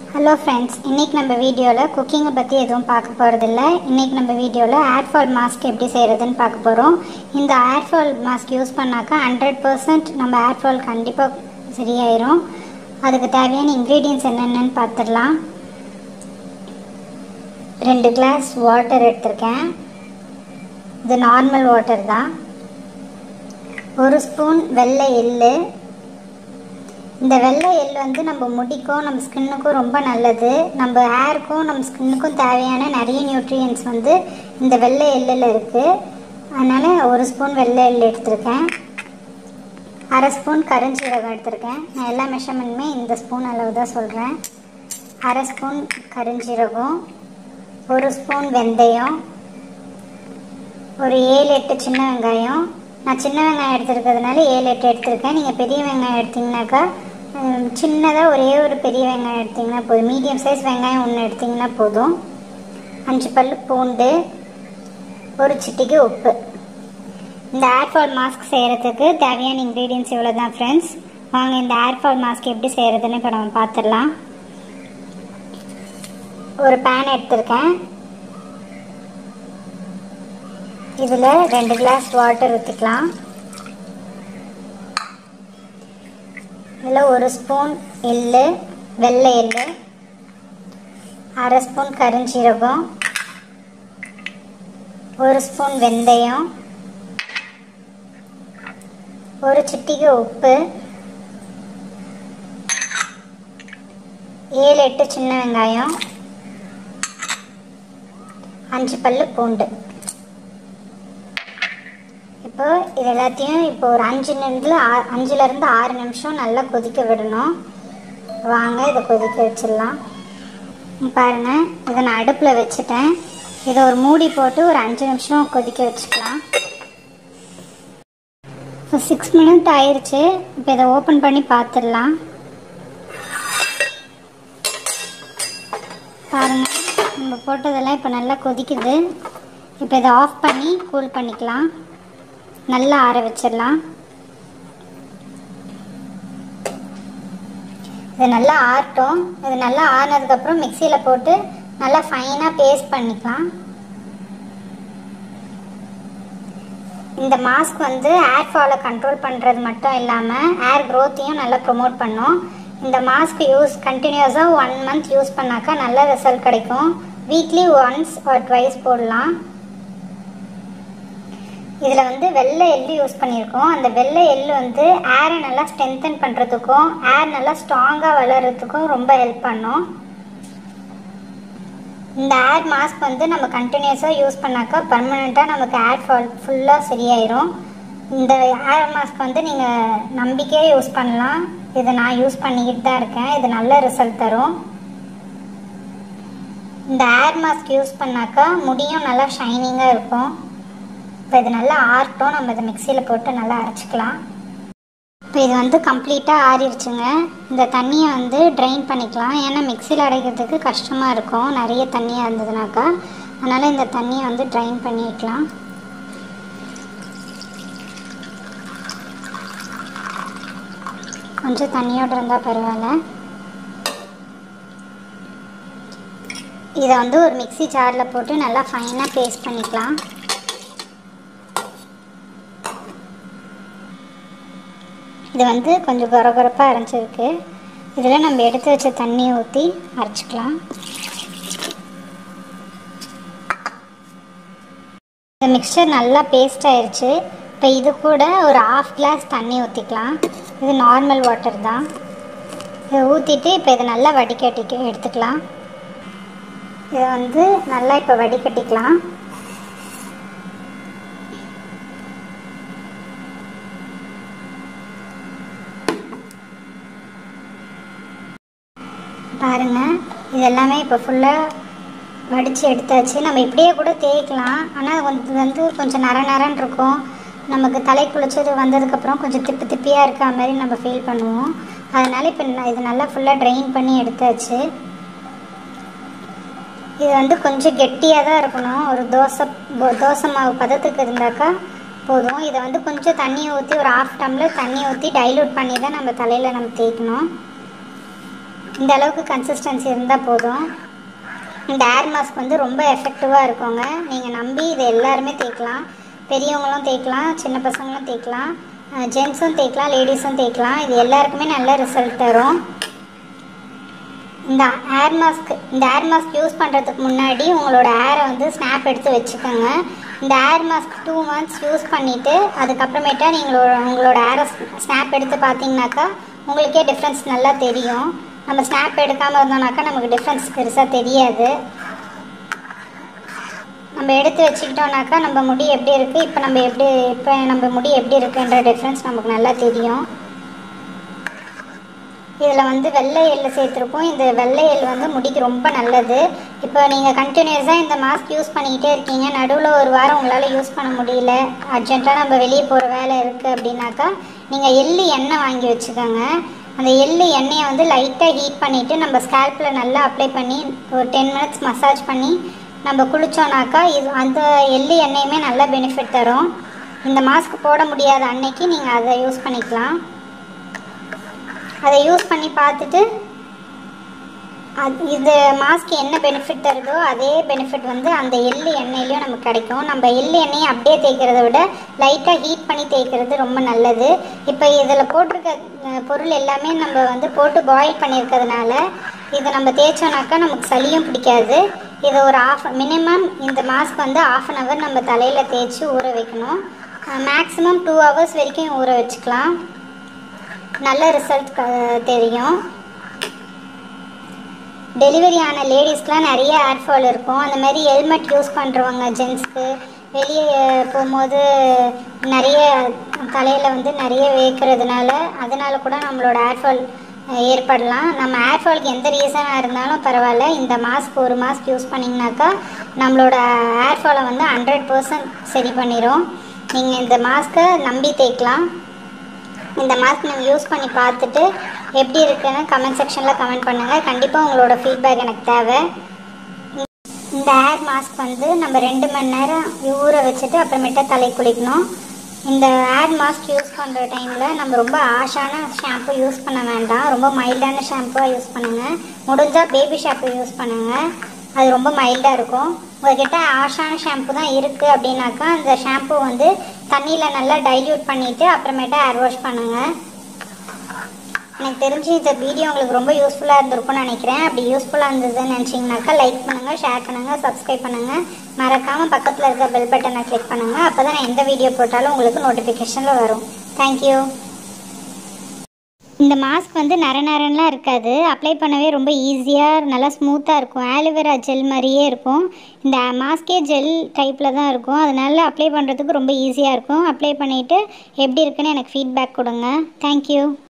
hello friends இன்றைக்கி நம்ம வீடியோவில் குக்கிங்கை பற்றி எதுவும் பார்க்க போகிறதில்ல இன்றைக்கி நம்ம வீடியோவில் ஏர்ஃபால் மாஸ்க் எப்படி செய்கிறதுன்னு பார்க்க போகிறோம் இந்த ஏர்ஃபால் மாஸ்க் யூஸ் பண்ணாக்கா ஹண்ட்ரட் பர்சன்ட் நம்ம ஏர்ஃபால் கண்டிப்பாக சரியாயிரும் அதுக்கு தேவையான இன்க்ரீடியன்ஸ் என்னென்னு பார்த்துடலாம் ரெண்டு கிளாஸ் வாட்டர் எடுத்திருக்கேன் இது நார்மல் வாட்டர் தான் ஒரு ஸ்பூன் வெள்ளை எள்ளு இந்த வெள்ளை எள் வந்து நம்ம முடிக்கும் நம்ம ஸ்கின்னுக்கும் ரொம்ப நல்லது நம்ம ஹேருக்கும் நம்ம ஸ்கின்னுக்கும் தேவையான நிறைய நியூட்ரியன்ஸ் வந்து இந்த வெள்ளை எள்ளில் இருக்குது அதனால் ஒரு ஸ்பூன் வெள்ளை எள் எடுத்திருக்கேன் அரை ஸ்பூன் கருஞ்சீரகம் எடுத்திருக்கேன் நான் எல்லா மெஷர்மெண்ட்டுமே இந்த ஸ்பூன் அளவு தான் சொல்கிறேன் அரை ஸ்பூன் கருஞ்சீரகம் ஒரு ஸ்பூன் வெந்தயம் ஒரு ஏழு எட்டு சின்ன வெங்காயம் நான் சின்ன வெங்காயம் எடுத்துருக்கிறதுனால ஏழு எட்டு எடுத்திருக்கேன் நீங்கள் பெரிய வெங்காயம் எடுத்திங்கனாக்கா சின்னதாக ஒரே ஒரு பெரிய வெங்காயம் எடுத்திங்கன்னா போதும் மீடியம் சைஸ் வெங்காயம் ஒன்று எடுத்திங்கன்னா போதும் அஞ்சு பல் பூண்டு ஒரு சிட்டிக்கு உப்பு இந்த ஏர்ஃபால் மாஸ்க் செய்கிறதுக்கு தேவையான இன்க்ரீடியன்ஸ் இவ்வளோ தான் ஃப்ரெண்ட்ஸ் வாங்க இந்த ஏர்ஃபால் மாஸ்க் எப்படி செய்கிறதுன்னு இப்போ நம்ம பார்த்துடலாம் ஒரு பேன் எடுத்திருக்கேன் இதில் ரெண்டு கிளாஸ் வாட்டர் ஊற்றிக்கலாம் இதில் ஒரு ஸ்பூன் எள்ளு வெள்ளை எள்ளு அரை ஸ்பூன் கருஞ்சீரகம் ஒரு ஸ்பூன் வெந்தயம் ஒரு சிட்டிகை உப்பு ஏழு எட்டு சின்ன வெங்காயம் அஞ்சு பல்லு பூண்டு இப்போ இது எல்லாத்தையும் இப்போ ஒரு அஞ்சு நிமிடத்தில் அஞ்சுலேருந்து ஆறு நிமிஷம் நல்லா கொதிக்க விடணும் வாங்க இதை கொதிக்க வச்சிடலாம் பாருங்கள் இதை நான் அடுப்பில் வச்சுட்டேன் இதை ஒரு மூடி போட்டு ஒரு அஞ்சு நிமிஷம் கொதிக்க வச்சுக்கலாம் இப்போ சிக்ஸ் மினிட் ஆயிடுச்சு இப்போ இதை ஓப்பன் பண்ணி பார்த்துடலாம் பாருங்கள் நம்ம போட்டதெல்லாம் இப்போ நல்லா கொதிக்குது இப்போ இதை ஆஃப் பண்ணி கூல் பண்ணிக்கலாம் நல்லா ஆற வச்சிடலாம் இது நல்லா ஆறட்டும் இது நல்லா ஆறினதுக்கப்புறம் மிக்சியில் போட்டு நல்லா ஃபைனாக பேஸ்ட் பண்ணிக்கலாம் இந்த மாஸ்க் வந்து ஏர் ஃபாலை கண்ட்ரோல் பண்ணுறது மட்டும் இல்லாமல் ஏர் க்ரோத்தையும் நல்லா ப்ரொமோட் பண்ணும் இந்த மாஸ்க் யூஸ் கண்டினியூஸாக ஒன் மந்த் யூஸ் பண்ணாக்கா நல்ல ரிசல்ட் கிடைக்கும் வீக்லி ஒன்ஸ் ஆர் ட்வைஸ் போடலாம் இதில் வந்து வெள்ளை எள்ளு யூஸ் பண்ணியிருக்கோம் அந்த வெள்ளை எள்ளு வந்து ஏரை நல்லா ஸ்ட்ரென்தன் பண்ணுறதுக்கும் ஏர் நல்லா ஸ்ட்ராங்காக வளர்கிறதுக்கும் ரொம்ப ஹெல்ப் பண்ணும் இந்த ஏர் மாஸ்க் வந்து நம்ம கண்டினியூஸாக யூஸ் பண்ணாக்கா பர்மனெண்ட்டாக நமக்கு ஏர் ஃபால் ஃபுல்லாக சரியாயிரும் இந்த ஏர் மாஸ்க் வந்து நீங்கள் நம்பிக்கையாக யூஸ் பண்ணலாம் இதை நான் யூஸ் பண்ணிக்கிட்டு தான் இருக்கேன் இது நல்ல ரிசல்ட் தரும் இந்த ஏர் மாஸ்க் யூஸ் பண்ணாக்கா முடியும் நல்லா ஷைனிங்காக இருக்கும் இப்போ இது நல்லா ஆறட்டும் நம்ம இதை மிக்சியில் போட்டு நல்லா அரைச்சிக்கலாம் இப்போ இது வந்து கம்ப்ளீட்டாக ஆறிடுச்சுங்க இந்த தண்ணியை வந்து ட்ரைன் பண்ணிக்கலாம் ஏன்னா மிக்சியில் அடைக்கிறதுக்கு கஷ்டமாக இருக்கும் நிறைய தண்ணியாக இருந்ததுனாக்கா அதனால் இந்த தண்ணியை வந்து ட்ரைன் பண்ணிக்கலாம் கொஞ்சம் தண்ணியோடு இருந்தால் பரவாயில்ல இதை வந்து ஒரு மிக்சி ஜாரில் போட்டு நல்லா ஃபைனாக பேஸ்ட் பண்ணிக்கலாம் இது வந்து கொஞ்சம் கொரகொரப்பாக அரைஞ்சிருக்கு இதில் நம்ம எடுத்து வச்ச தண்ணியை ஊற்றி அரைச்சிக்கலாம் இந்த மிக்சர் நல்லா பேஸ்ட் ஆயிடுச்சு இப்போ இது கூட ஒரு ஆஃப் கிளாஸ் தண்ணி ஊற்றிக்கலாம் இது நார்மல் வாட்டர் தான் இதை ஊற்றிட்டு இப்போ இதை நல்லா வடிகட்டிக்க எடுத்துக்கலாம் இதை வந்து நல்லா இப்போ வடிகட்டிக்கலாம் பாருங்கள் இது எல்லாமே இப்போ ஃபுல்லாக வடித்து எடுத்தாச்சு நம்ம இப்படியே கூட தேய்க்கலாம் ஆனால் வந்து வந்து கொஞ்சம் நர நரன்னு இருக்கும் நமக்கு தலை குளிச்சது வந்ததுக்கப்புறம் கொஞ்சம் திப்பி திப்பியாக இருக்க மாதிரி நம்ம ஃபீல் பண்ணுவோம் அதனால் இப்போ இது நல்லா ஃபுல்லாக ட்ரைன் பண்ணி எடுத்தாச்சு இது வந்து கொஞ்சம் கெட்டியாக தான் இருக்கணும் ஒரு தோசை தோசை மாவு பதத்துக்கு இருந்தாக்கா போதும் இதை வந்து கொஞ்சம் தண்ணி ஊற்றி ஒரு ஆஃப் டம்ளர் தண்ணி ஊற்றி டைலூட் பண்ணி தான் நம்ம தலையில் நம்ம தேய்க்கணும் இந்த அளவுக்கு கன்சிஸ்டன்சி இருந்தால் போதும் இந்த ஏர் மாஸ்க் வந்து ரொம்ப எஃபெக்டிவாக இருக்குங்க நீங்கள் நம்பி இதை எல்லாருமே தேய்க்கலாம் பெரியவங்களும் தேய்க்கலாம் சின்ன பசங்களும் தேய்க்கலாம் ஜென்ஸும் தேய்க்கலாம் லேடிஸும் தேய்க்கலாம் இது எல்லாருக்குமே நல்ல ரிசல்ட் தரும் இந்த ஏர் மாஸ்க் இந்த ஏர் மாஸ்க் யூஸ் பண்ணுறதுக்கு முன்னாடி உங்களோட ஏரை வந்து ஸ்னாப் எடுத்து வச்சுக்கோங்க இந்த hair mask two months use பண்ணிவிட்டு அதுக்கப்புறமேட்டா நீங்களோட உங்களோட ஏரை ஸ்னாப் எடுத்து பார்த்தீங்கன்னாக்கா உங்களுக்கே டிஃப்ரென்ஸ் நல்லா தெரியும் நம்ம ஸ்னாப் எடுக்காமல் இருந்தோம்னாக்கா நமக்கு டிஃப்ரென்ஸ் பெருசாக தெரியாது நம்ம எடுத்து வச்சுக்கிட்டோம்னாக்கா நம்ம முடி எப்படி இருக்குது இப்போ நம்ம எப்படி இப்போ நம்ம முடி எப்படி இருக்குன்ற டிஃப்ரென்ஸ் நமக்கு நல்லா தெரியும் இதில் வந்து வெள்ளை எள்ளு சேர்த்துருக்கோம் இந்த வெள்ளை எள் வந்து முடிக்கு ரொம்ப நல்லது இப்போ நீங்கள் கண்டினியூஸாக இந்த மாஸ்க் யூஸ் பண்ணிக்கிட்டே இருக்கீங்க நடுவில் ஒரு வாரம் உங்களால் யூஸ் பண்ண முடியல அர்ஜென்ட்டாக நம்ம வெளியே போகிற வேலை இருக்குது அப்படின்னாக்கா நீங்கள் எள்ளு எண்ணெய் வாங்கி வச்சுக்கோங்க அந்த எள்ளு எண்ணெயை வந்து லைட்டாக ஹீட் பண்ணிவிட்டு நம்ம ஸ்கேல்பில் நல்லா அப்ளை பண்ணி ஒரு டென் மினிட்ஸ் மசாஜ் பண்ணி நம்ம குளித்தோன்னாக்கா இது அந்த எள்ளு எண்ணெயுமே நல்ல பெனிஃபிட் தரும் இந்த மாஸ்க் போட முடியாத அன்னைக்கு நீங்கள் அதை யூஸ் பண்ணிக்கலாம் அதை யூஸ் பண்ணி பார்த்துட்டு அது இது மாஸ்க் என்ன பெனிஃபிட் தருதோ அதே பெனிஃபிட் வந்து அந்த எள்ளு எண்ணெயிலையும் நமக்கு கிடைக்கும் நம்ம எள்ளு எண்ணெயை அப்படியே தேய்க்கிறத விட லைட்டாக ஹீட் பண்ணி தேய்க்கிறது ரொம்ப நல்லது இப்போ இதில் போட்டிருக்க அஹ், பொருள் எல்லாமே நம்ம வந்து போட்டு பாயில் பண்ணியிருக்கிறதுனால இதை நம்ம தேய்ச்சோன்னாக்கா நமக்கு சளியும் பிடிக்காது இதை ஒரு ஆஃப் மினிமம் இந்த மாஸ்க் வந்து ஆஃப் அன் ஹவர் நம்ம தலையில் தேய்ச்சி ஊற வைக்கணும் மேக்ஸிமம் டூ ஹவர்ஸ் வரைக்கும் ஊற வச்சுக்கலாம் நல்ல ரிசல்ட் தெரியும் டெலிவரி ஆன லேடிஸ்க்குலாம் நிறைய ஏர் ஃபால் இருக்கும் அந்த மாதிரி ஹெல்மெட் யூஸ் பண்ணுறவங்க ஜென்ஸ்க்கு வெளியே போகும்போது நிறைய தலையில் வந்து நிறைய வேர்க்கிறதுனால அதனால கூட நம்மளோட ஏர் ஃபால் ஏற்படலாம் நம்ம ஏர் ஃபாலுக்கு எந்த ரீசனாக இருந்தாலும் பரவாயில்ல இந்த மாஸ்க் ஒரு மாஸ்க் யூஸ் பண்ணிங்கனாக்கா நம்மளோட ஏர் ஃபாலை வந்து ஹண்ட்ரட் பர்சன்ட் சரி பண்ணிடும் நீங்கள் இந்த மாஸ்க்கை நம்பி தேய்க்கலாம் இந்த மாஸ்க் நீங்கள் யூஸ் பண்ணி பார்த்துட்டு எப்படி இருக்குன்னு கமெண்ட் செக்ஷனில் கமெண்ட் பண்ணுங்கள் கண்டிப்பாக உங்களோட ஃபீட்பேக் எனக்கு தேவை இந்த ஏர் மாஸ்க் வந்து நம்ம ரெண்டு மணி நேரம் ஊற வச்சுட்டு அப்புறமேட்டா தலை குளிக்கணும் இந்த ஏர் மாஸ்க் யூஸ் பண்ணுற டைமில் நம்ம ரொம்ப ஆஷான ஷாம்பு யூஸ் பண்ண வேண்டாம் ரொம்ப மைல்டான ஷாம்புவாக யூஸ் பண்ணுங்கள் முடிஞ்சால் பேபி ஷாம்பு யூஸ் பண்ணுங்கள் அது ரொம்ப மைல்டாக இருக்கும் உங்கள்கிட்ட ஆஷான ஷாம்பு தான் இருக்குது அப்படின்னாக்கா அந்த ஷாம்பு வந்து தண்ணியில் நல்லா டைல்யூட் பண்ணிவிட்டு அப்புறமேட்டா ஏர் வாஷ் பண்ணுங்கள் எனக்கு தெரிஞ்சு இந்த வீடியோ உங்களுக்கு ரொம்ப யூஸ்ஃபுல்லாக இருந்திருக்கும்னு நினைக்கிறேன் அப்படி யூஸ்ஃபுல்லாக இருந்ததுன்னு நினச்சிங்கனாக்கா லைக் பண்ணுங்கள் ஷேர் பண்ணுங்கள் சப்ஸ்கிரைப் பண்ணுங்கள் மறக்காமல் பக்கத்தில் இருக்க பெல் பட்டனை கிளிக் பண்ணுங்கள் அப்போ தான் நான் எந்த வீடியோ போட்டாலும் உங்களுக்கு நோட்டிஃபிகேஷனில் வரும் தேங்க்யூ இந்த மாஸ்க் வந்து நர நரன்லாம் இருக்காது அப்ளை பண்ணவே ரொம்ப ஈஸியாக நல்லா ஸ்மூத்தாக இருக்கும் ஆலோவேரா ஜெல் மாதிரியே இருக்கும் இந்த மாஸ்கே ஜெல் டைப்பில் தான் இருக்கும் அதனால அப்ளை பண்ணுறதுக்கு ரொம்ப ஈஸியாக இருக்கும் அப்ளை பண்ணிவிட்டு எப்படி இருக்குன்னு எனக்கு ஃபீட்பேக் கொடுங்க தேங்க்யூ